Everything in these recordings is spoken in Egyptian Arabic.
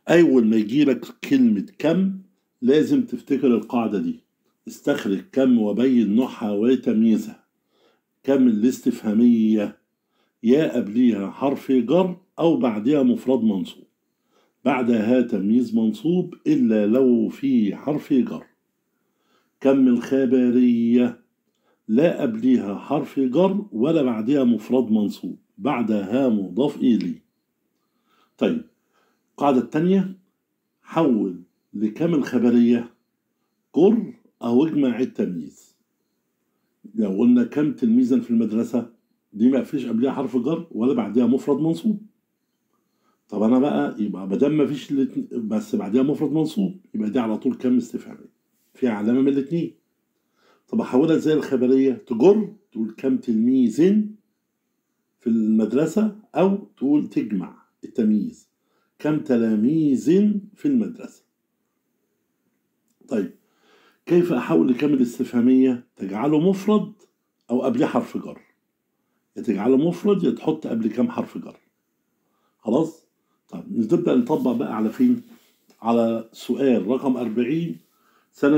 أول ما يجيلك كلمة كم لازم تفتكر القاعدة دي استخرج كم وبين نوعها وتمييزها كم الاستفهامية يا قبليها حرف جر أو بعدها مفرد منصوب بعدها تمييز منصوب إلا لو في حرف جر كم الخبرية لا قبليها حرف جر ولا بعدها مفرد منصوب بعدها مضاف إليه طيب القاعدة التانية حول لكم الخبرية جر أو اجمع التمييز لو قلنا كم تلميذا في المدرسة دي ما فيش قبلها حرف جر ولا بعدها مفرد منصوب طب انا بقى يبقى ما دام ما فيش الاتنين- بس بعدها مفرد منصوب يبقى دي على طول كم استفهامية فيها علامة من الاثنين طب احولها ازاي الخبرية تجر تقول كم تلميذ في المدرسة او تقول تجمع التمييز كم تلاميذ في المدرسة طيب كيف احول لكم الاستفهامية تجعله مفرد او قبليه حرف جر يا تجعله مفرد يا تحط قبل كام حرف جر خلاص طب نبدأ نطبق بقى على فين على سؤال رقم 40 سنة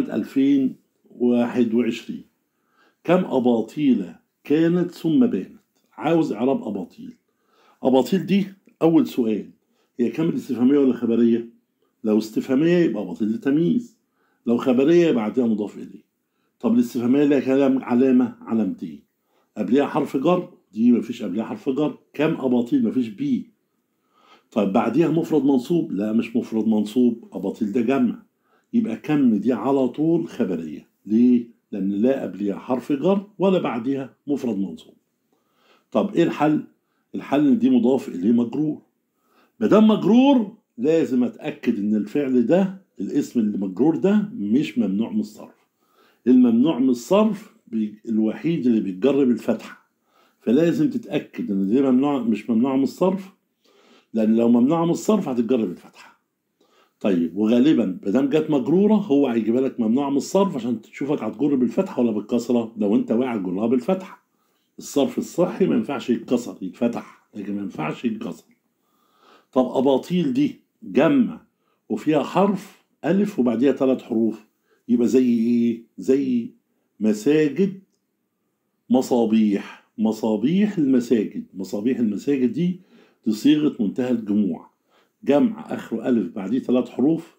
2021 كم أباطيل كانت ثم بانت عاوز إعراب أباطيل أباطيل دي أول سؤال هي كم الاستفهامية ولا خبرية لو استفهامية يبقى أباطيل دي تمييز لو خبرية يبقى بعدها مضاف إليه طب الاستفهامية لها كلام علامة علامتين قبلها حرف جر دي مفيش قبلها حرف جر كم أباطيل مفيش بي طيب بعديها مفرد منصوب لا مش مفرد منصوب أباطيل ده جمع يبقى كم دي على طول خبرية ليه؟ لأن لا قبلها حرف جر ولا بعديها مفرد منصوب طب إيه الحل؟ الحل إن دي مضاف إليه مجرور مادام مجرور لازم أتأكد إن الفعل ده الاسم اللي مجرور ده مش ممنوع من الصرف الممنوع من الصرف بي- الوحيد اللي بيتجر بالفتحة فلازم تتأكد إن دي ممنوع مش ممنوع من الصرف لأن لو ممنوع من الصرف هتتجر بالفتحة طيب وغالبا ما دام جت مجروره هو هيجيبها لك ممنوع من الصرف عشان تشوفك هتجر بالفتحه ولا بالكسره لو انت واعي تجرها بالفتحه الصرف الصحي ما ينفعش يتكسر يتفتح لكن ما ينفعش يتكسر طب اباطيل دي جمع وفيها حرف الف وبعديها ثلاث حروف يبقى زي ايه زي مساجد مصابيح مصابيح المساجد مصابيح المساجد دي دي صيغه منتهى الجموع جمع اخره الف بعديه ثلاث حروف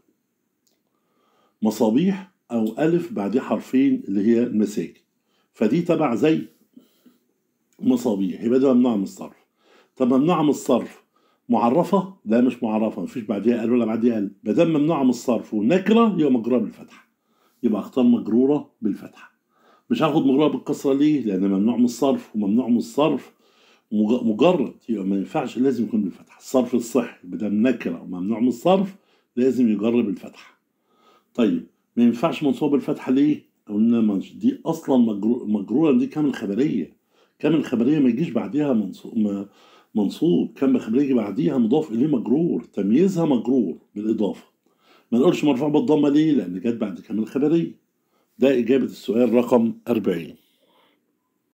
مصابيح او الف بعديه حرفين اللي هي المساجد فدي تبع زي مصابيح يبقى ده ممنوع من الصرف طب ممنوع من الصرف معرفة لا مش معرفة مفيش بعديها ال ولا بعديها ال ما دام ممنوعة من الصرف ونكرة يبقى مجرورة بالفتحة يبقى اختار مجرورة بالفتحة مش هاخد مجرورة بالكسرة ليه؟ لأن ممنوع من الصرف وممنوع من الصرف مج- مجرد يبقى ما ينفعش لازم يكون بالفتحة الصرف الصحي بدل نكرة وممنوع من الصرف لازم يجر بالفتحة طيب ما ينفعش منصوب بالفتحة ليه؟ قلنا منش- دي أصلا مجرو- مجرورة دي كامل خبرية كامل خبرية ما يجيش بعديها منصوب ما منصوب كامل خبرية يجي بعديها مضاف إليه مجرور تمييزها مجرور بالإضافة ما نقولش مرفوع بالضمة ليه؟ لأن جت بعد كامل خبرية ده إجابة السؤال رقم 40